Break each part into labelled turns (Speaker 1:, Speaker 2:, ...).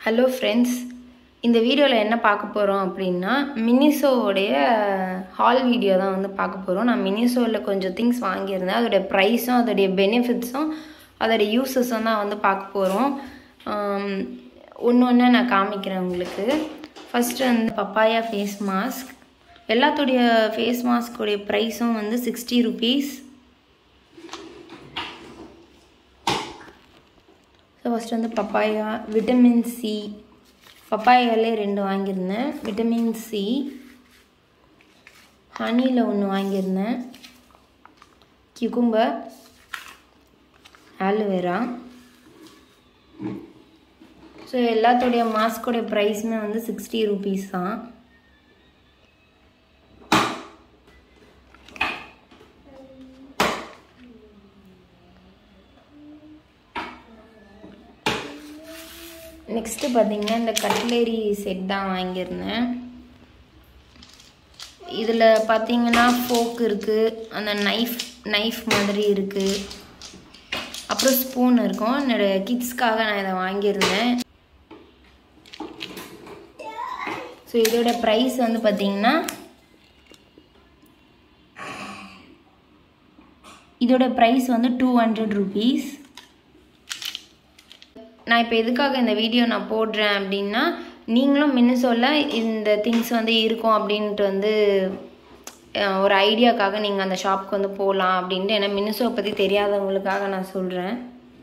Speaker 1: Hello friends இந்த வீடியோவில் என்ன பார்க்க போகிறோம் அப்படின்னா மினிசோவுடைய ஹால் வீடியோ தான் வந்து பார்க்க போகிறோம் நான் மினிசோவில் கொஞ்சம் திங்ஸ் வாங்கியிருந்தேன் அதோடைய ப்ரைஸும் அதோடைய பெனிஃபிட்ஸும் அதோடைய யூசஸும் தான் வந்து பார்க்க போகிறோம் ஒன்று ஒன்று நான் காமிக்கிறேன் உங்களுக்கு ஃபஸ்ட்டு வந்து பப்பாயா ஃபேஸ் மாஸ்க் எல்லாத்துடைய ஃபேஸ் மாஸ்க்குடைய ப்ரைஸும் வந்து சிக்ஸ்டி ருபீஸ் ஸோ ஃபஸ்ட்டு வந்து பப்பாயா விட்டமின் சி பப்பாயாலே ரெண்டு வாங்கியிருந்தேன் விட்டமின் சி ஹனியில் ஒன்று வாங்கியிருந்தேன் கிகும்பர் ஆலோவேரா ஸோ எல்லாத்துடைய மாஸ்கோடைய ப்ரைஸுமே வந்து சிக்ஸ்டி ருபீஸ் தான் நெக்ஸ்ட்டு பார்த்தீங்கன்னா இந்த கட்லரி செட் தான் வாங்கியிருந்தேன் இதில் பார்த்தீங்கன்னா ஃபோக் இருக்குது அந்த நைஃப் நைஃப் மாதிரி இருக்குது அப்புறம் ஸ்பூன் இருக்கும் என்னோடய கிட்ஸ்க்காக நான் இதை வாங்கியிருந்தேன் ஸோ இதோட ப்ரைஸ் வந்து பார்த்தீங்கன்னா இதோட ப்ரைஸ் வந்து டூ ஹண்ட்ரட் ருபீஸ் நான் இப்போ எதுக்காக இந்த வீடியோ நான் போடுறேன் அப்படின்னா நீங்களும் மின்னிசோல இந்த திங்ஸ் வந்து இருக்கும் அப்படின்ட்டு வந்து ஒரு ஐடியாக்காக நீங்கள் அந்த ஷாப்புக்கு வந்து போகலாம் அப்படின்ட்டு ஏன்னா மின்னிசோ பற்றி தெரியாதவங்களுக்காக நான் சொல்கிறேன்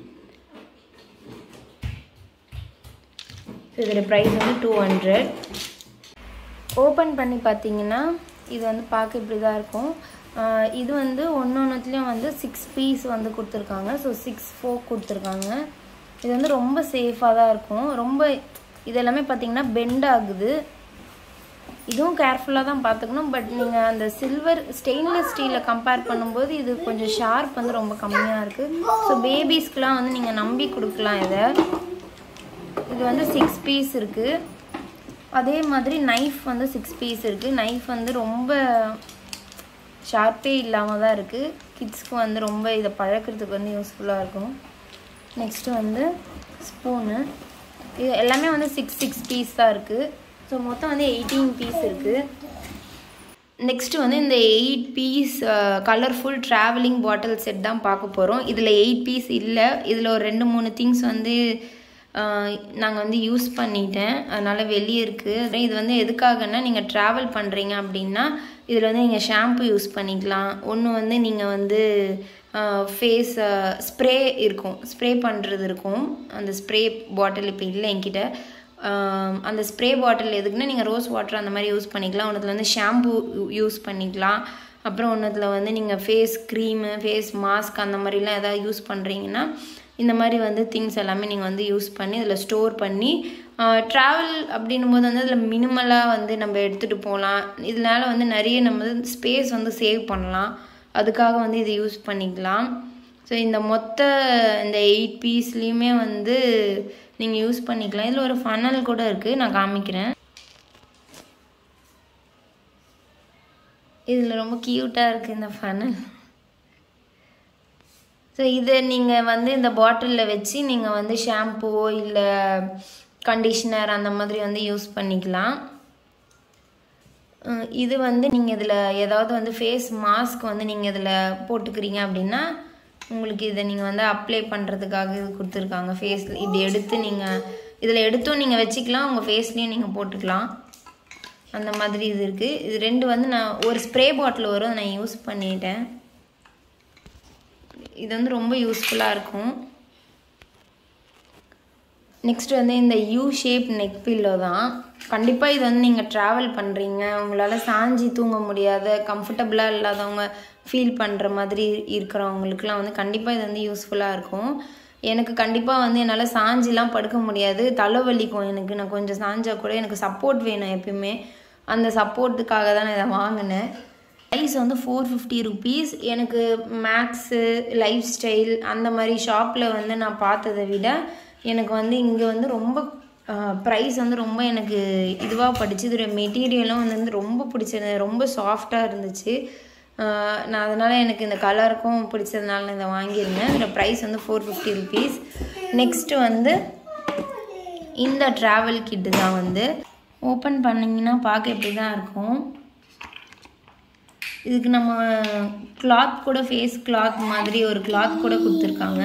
Speaker 1: இதோட ப்ரைஸ் வந்து டூ ஹண்ட்ரட் ஓப்பன் பண்ணி பார்த்தீங்கன்னா இது வந்து பார்க்க இப்படி தான் இருக்கும் இது வந்து ஒன்று ஒன்றுத்துலேயும் வந்து சிக்ஸ் பீஸ் வந்து கொடுத்துருக்காங்க ஸோ சிக்ஸ் ஃபோக் கொடுத்துருக்காங்க இது வந்து ரொம்ப சேஃபாக தான் இருக்கும் ரொம்ப இது எல்லாமே பார்த்தீங்கன்னா பெண்ட் ஆகுது இதுவும் கேர்ஃபுல்லாக தான் பார்த்துக்கணும் பட் நீங்கள் அந்த சில்வர் ஸ்டெயின்லெஸ் ஸ்டீலை கம்பேர் பண்ணும்போது இது கொஞ்சம் ஷார்ப் வந்து ரொம்ப கம்மியாக இருக்குது ஸோ பேபிஸ்க்கெலாம் வந்து நீங்கள் நம்பி கொடுக்கலாம் இதை இது வந்து சிக்ஸ் பீஸ் இருக்குது அதே மாதிரி நைஃப் வந்து சிக்ஸ் பீஸ் இருக்குது நைஃப் வந்து ரொம்ப ஷார்ப்பே இல்லாமல் தான் இருக்குது கிட்ஸ்க்கு வந்து ரொம்ப இதை பழக்கிறதுக்கு வந்து யூஸ்ஃபுல்லாக இருக்கும் நெக்ஸ்ட்டு வந்து ஸ்பூனு இது எல்லாமே வந்து சிக்ஸ் சிக்ஸ் பீஸ் தான் இருக்குது ஸோ மொத்தம் வந்து எயிட்டீன் பீஸ் இருக்குது நெக்ஸ்ட்டு வந்து இந்த eight piece colourful travelling bottle set தான் பார்க்க போகிறோம் இதில் எயிட் பீஸ் இல்லை இதில் ஒரு ரெண்டு மூணு திங்ஸ் வந்து நாங்கள் வந்து யூஸ் பண்ணிட்டேன் அதனால் வெளியே இருக்குது இது வந்து எதுக்காகன்னா நீங்கள் ட்ராவல் பண்ணுறீங்க அப்படின்னா இதில் வந்து நீங்கள் ஷாம்பு யூஸ் பண்ணிக்கலாம் ஒன்று வந்து நீங்கள் வந்து ஃபேஸ் ஸ்ப்ரே இருக்கும் ஸ்ப்ரே பண்ணுறது இருக்கும் அந்த ஸ்ப்ரே பாட்டில் இப்போ இல்லை என்கிட்ட அந்த ஸ்ப்ரே பாட்டில் எதுக்குன்னா நீங்கள் ரோஸ் வாட்டர் அந்த மாதிரி யூஸ் பண்ணிக்கலாம் ஒன்றுத்தில் வந்து ஷாம்பு யூஸ் பண்ணிக்கலாம் அப்புறம் ஒன்றுத்தில் வந்து நீங்கள் ஃபேஸ் க்ரீமு ஃபேஸ் மாஸ்க் அந்த மாதிரிலாம் எதாவது யூஸ் பண்ணுறீங்கன்னா இந்த மாதிரி வந்து திங்ஸ் எல்லாமே நீங்கள் வந்து யூஸ் பண்ணி இதில் ஸ்டோர் பண்ணி ட்ராவல் அப்படின்னும் போது வந்து அதில் மினிமலாக வந்து நம்ம எடுத்துகிட்டு போகலாம் இதனால் வந்து நிறைய நம்ம ஸ்பேஸ் வந்து சேவ் பண்ணலாம் அதுக்காக வந்து இதை யூஸ் பண்ணிக்கலாம் ஸோ இந்த மொத்த இந்த எயிட் பீஸ்லேயுமே வந்து நீங்கள் யூஸ் பண்ணிக்கலாம் இதில் ஒரு ஃபனல் கூட இருக்குது நான் காமிக்கிறேன் இதில் ரொம்ப க்யூட்டாக இருக்குது இந்த ஃபனல் ஸோ இதை நீங்கள் வந்து இந்த பாட்டிலில் வச்சு நீங்கள் வந்து ஷாம்புவோ இல்லை கண்டிஷ்னர் அந்த மாதிரி வந்து யூஸ் பண்ணிக்கலாம் இது வந்து நீங்கள் இதில் ஏதாவது வந்து ஃபேஸ் மாஸ்க் வந்து நீங்கள் இதில் போட்டுக்கிறீங்க அப்படின்னா உங்களுக்கு இதை நீங்கள் வந்து அப்ளை பண்ணுறதுக்காக இது கொடுத்துருக்காங்க ஃபேஸில் இப்படி எடுத்து நீங்கள் இதில் எடுத்தும் நீங்கள் வச்சுக்கலாம் உங்கள் ஃபேஸ்லேயும் நீங்கள் போட்டுக்கலாம் அந்த மாதிரி இது இருக்குது இது ரெண்டு வந்து நான் ஒரு ஸ்ப்ரே பாட்டில் வரும் நான் யூஸ் பண்ணிட்டேன் இது வந்து ரொம்ப யூஸ்ஃபுல்லாக இருக்கும் நெக்ஸ்ட் வந்து இந்த யூ ஷேப் நெக் பில்லோ தான் கண்டிப்பாக இது வந்து நீங்கள் ட்ராவல் பண்ணுறீங்க உங்களால் சாஞ்சி தூங்க முடியாத கம்ஃபர்டபுளாக இல்லாதவங்க ஃபீல் பண்ணுற மாதிரி இருக்கிறவங்களுக்குலாம் வந்து கண்டிப்பாக இது வந்து யூஸ்ஃபுல்லாக இருக்கும் எனக்கு கண்டிப்பாக வந்து என்னால் சாஞ்சிலாம் படுக்க முடியாது தலைவலிக்கும் எனக்கு நான் கொஞ்சம் சாஞ்சா கூட எனக்கு சப்போர்ட் வேணும் எப்பயுமே அந்த சப்போர்ட்டுக்காக தான் நான் இதை வாங்கினேன் ப்ரைஸ் வந்து ஃபோர் ஃபிஃப்டி ருபீஸ் எனக்கு மேக்ஸு லைஃப் ஸ்டைல் அந்த மாதிரி ஷாப்பில் வந்து நான் பார்த்ததை விட எனக்கு வந்து இங்கே வந்து ரொம்ப ப்ரைஸ் வந்து ரொம்ப எனக்கு இதுவாக படிச்சு இதோட மெட்டீரியலும் வந்து ரொம்ப பிடிச்சிருந்தது ரொம்ப சாஃப்டாக இருந்துச்சு நான் அதனால் எனக்கு இந்த கலருக்கும் பிடிச்சதுனால நான் இதை வாங்கியிருந்தேன் இதோட ப்ரைஸ் வந்து ஃபோர் ஃபிஃப்டி ருபீஸ் நெக்ஸ்ட்டு வந்து இந்த ட்ராவல் கிட்டு தான் வந்து ஓப்பன் பண்ணிங்கன்னா பார்க்க இப்படி தான் இருக்கும் இதுக்கு நம்ம கிளாத் கூட ஃபேஸ் கிளாத் மாதிரி ஒரு கிளாத் கூட கொடுத்துருக்காங்க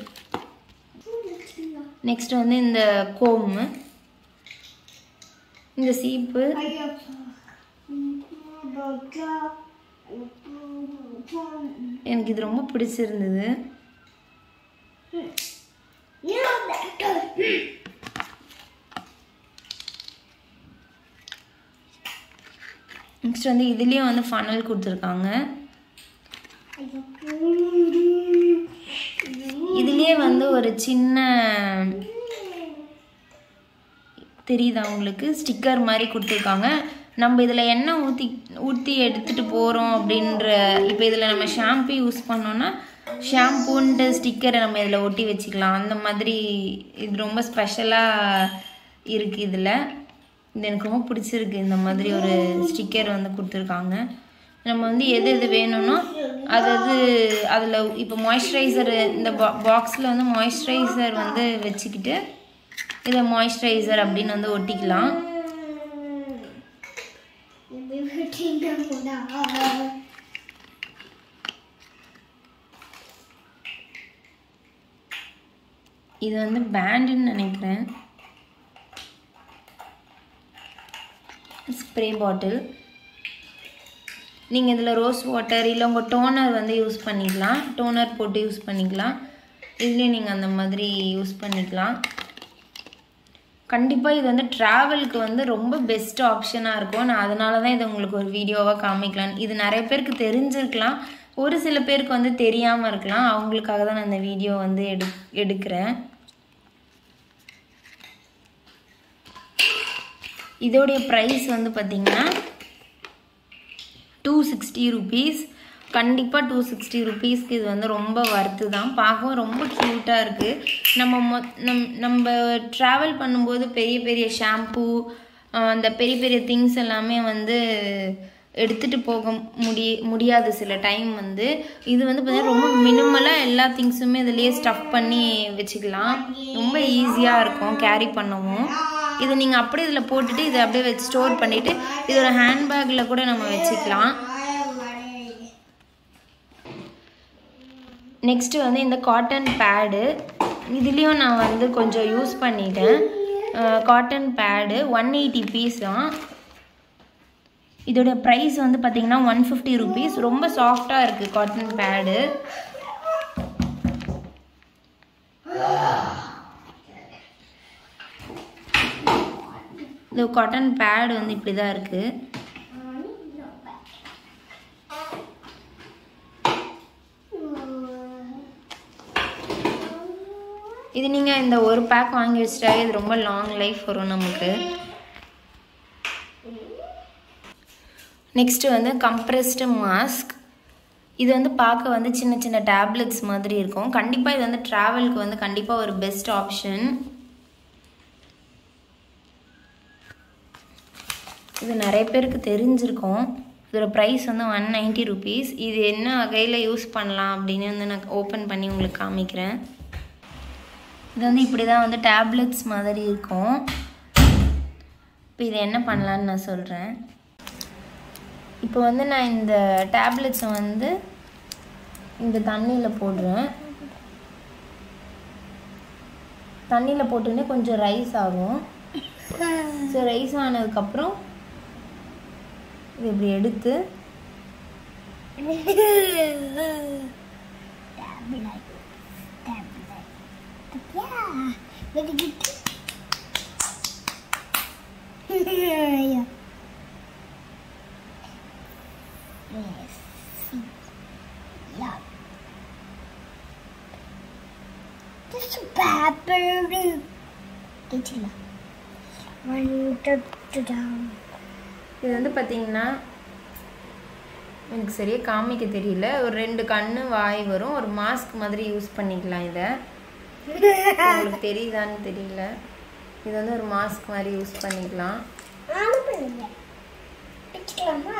Speaker 1: நெக்ஸ்ட் வந்து இந்த கோம்மு இந்த சீப்பு எனக்கு இது ரொம்ப பிடிச்சிருந்தது நெக்ஸ்ட் வந்து இதுலேயும் வந்து ஃபனல் கொடுத்துருக்காங்க இதுலேயே வந்து ஒரு சின்ன தெரியுதா உங்களுக்கு ஸ்டிக்கர் மாதிரி கொடுத்துருக்காங்க நம்ம இதில் எண்ணெய் ஊற்றி ஊற்றி எடுத்துகிட்டு போகிறோம் அப்படின்ற இப்போ இதில் நம்ம ஷாம்பு யூஸ் பண்ணோன்னா ஷாம்பூன்ட்டு ஸ்டிக்கரை நம்ம இதில் ஒட்டி வச்சுக்கலாம் அந்த மாதிரி இது ரொம்ப ஸ்பெஷலாக இருக்குது இதில் இது எனக்கு ரொம்ப பிடிச்சிருக்கு இந்த மாதிரி ஒரு ஸ்டிக்கர் வந்து கொடுத்துருக்காங்க நம்ம வந்து எது எது வேணும்னோ அதாவது அதில் இப்போ மாய்ஸ்சரைசர் இந்த பா பாக்ஸில் வந்து மாய்ஸ்சரைசர் வந்து வச்சுக்கிட்டு இதை மாய்ஸ்சரைசர் அப்படின்னு வந்து ஒட்டிக்கலாம் இது வந்து பேண்டுன்னு நினைக்கிறேன் ஸ்ப்ரே பாட்டில் நீங்கள் இதில் ரோஸ் வாட்டர் இல்லை உங்கள் டோனர் வந்து யூஸ் பண்ணிக்கலாம் டோனர் போட்டு யூஸ் பண்ணிக்கலாம் இதுலேயும் நீங்கள் அந்த மாதிரி யூஸ் பண்ணிக்கலாம் கண்டிப்பாக இது வந்து ட்ராவலுக்கு வந்து ரொம்ப பெஸ்ட் ஆப்ஷனாக இருக்கும் நான் அதனால தான் இதை உங்களுக்கு ஒரு வீடியோவாக காமிக்கலாம் இது நிறைய பேருக்கு தெரிஞ்சிருக்கலாம் ஒரு சில பேருக்கு வந்து தெரியாமல் இருக்கலாம் அவங்களுக்காக தான் நான் இந்த வீடியோ வந்து எடு எடுக்கிறேன் இதோடைய ப்ரைஸ் வந்து பார்த்திங்கன்னா டூ சிக்ஸ்டி ருபீஸ் கண்டிப்பாக டூ சிக்ஸ்டி ருபீஸ்க்கு இது வந்து ரொம்ப வர்த்து தான் பார்க்கவும் ரொம்ப க்யூட்டாக இருக்குது நம்ம மொ நம் நம்ம ட்ராவல் பண்ணும்போது பெரிய பெரிய ஷாம்பூ அந்த பெரிய பெரிய திங்ஸ் எல்லாமே வந்து எடுத்துகிட்டு போக முடி முடியாது சில டைம் வந்து இது வந்து பார்த்தீங்கன்னா ரொம்ப மினிமலாக எல்லா திங்ஸுமே இதுலேயே ஸ்டஃப் பண்ணி வச்சுக்கலாம் ரொம்ப ஈஸியாக இருக்கும் கேரி பண்ணவும் இது நீங்கள் அப்படியே இதில் போட்டுட்டு இதை அப்படியே வச்சு ஸ்டோர் பண்ணிவிட்டு இது ஒரு ஹேண்ட்பேக்கில் கூட நம்ம வச்சுக்கலாம் நெக்ஸ்ட்டு வந்து இந்த காட்டன் பேடு இதுலேயும் நான் வந்து கொஞ்சம் யூஸ் பண்ணிட்டேன் cotton pad one eighty piece தான் இதோட ப்ரைஸ் வந்து பார்த்திங்கன்னா ஒன் ஃபிஃப்டி ருபீஸ் ரொம்ப சாஃப்டாக இருக்குது காட்டன் பேடு இந்த காட்டன் பேட் வந்து இப்படி தான் இருக்குது இது நீங்கள் இந்த ஒரு பேக் வாங்கி வச்சிட்டாவே இது ரொம்ப லாங் லைஃப் வரும் நமக்கு நெக்ஸ்ட்டு வந்து கம்ப்ரெஸ்டு மாஸ்க் இது வந்து பார்க்க வந்து சின்ன சின்ன டேப்லெட்ஸ் மாதிரி இருக்கும் கண்டிப்பாக இது வந்து ட்ராவலுக்கு வந்து கண்டிப்பாக ஒரு பெஸ்ட் ஆப்ஷன் இது நிறைய பேருக்கு தெரிஞ்சிருக்கும் இதோட ப்ரைஸ் வந்து ஒன் நைன்ட்டி ருபீஸ் இது என்ன வகையில் யூஸ் பண்ணலாம் அப்படின்னு வந்து நான் ஓப்பன் பண்ணி உங்களுக்கு காமிக்கிறேன் இது வந்து இப்படி தான் வந்து டேப்லெட்ஸ் மாதிரி இருக்கும் இப்போ இது என்ன பண்ணலான்னு நான் சொல்கிறேன் இப்போ வந்து நான் இந்த டேப்லெட்ஸை வந்து இந்த தண்ணியில் போடுறேன் தண்ணியில் போட்டுன்னு கொஞ்சம் ரைஸ் ஆகும் ஸோ ரைஸ் ஆனதுக்கப்புறம் இது இப்படி எடுத்து
Speaker 2: Yeah, very good. yeah. Yes. Yeah. This is pepper. Kitchen. One, two, two, down.
Speaker 1: இது வந்து பார்த்தீங்கன்னா எனக்கு சரியாக காமிக்க தெரியல ஒரு ரெண்டு கண்ணு வாய் வரும் ஒரு மாஸ்க் மாதிரி யூஸ் பண்ணிக்கலாம் இதை உங்களுக்கு தெரியுதான்னு தெரியல இது வந்து ஒரு மாஸ்க் மாதிரி யூஸ் பண்ணிக்கலாம்
Speaker 2: நானும் பண்ணுங்க பிடிக்கலாமா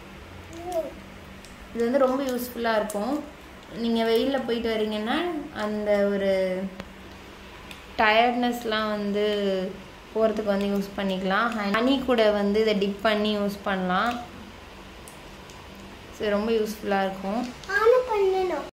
Speaker 1: இது வந்து ரொம்ப யூஸ்ஃபுல்லாக இருக்கும் நீங்கள் வெயிலில் போயிட்டு வரீங்கன்னா அந்த ஒரு டயர்ட்னஸ்லாம் வந்து போகிறதுக்கு வந்து யூஸ் பண்ணிக்கலாம் ஹனி கூட வந்து இதை டிப் பண்ணி யூஸ் பண்ணலாம் ஸோ ரொம்ப யூஸ்ஃபுல்லாக இருக்கும்
Speaker 2: ஆன் பண்ணணும்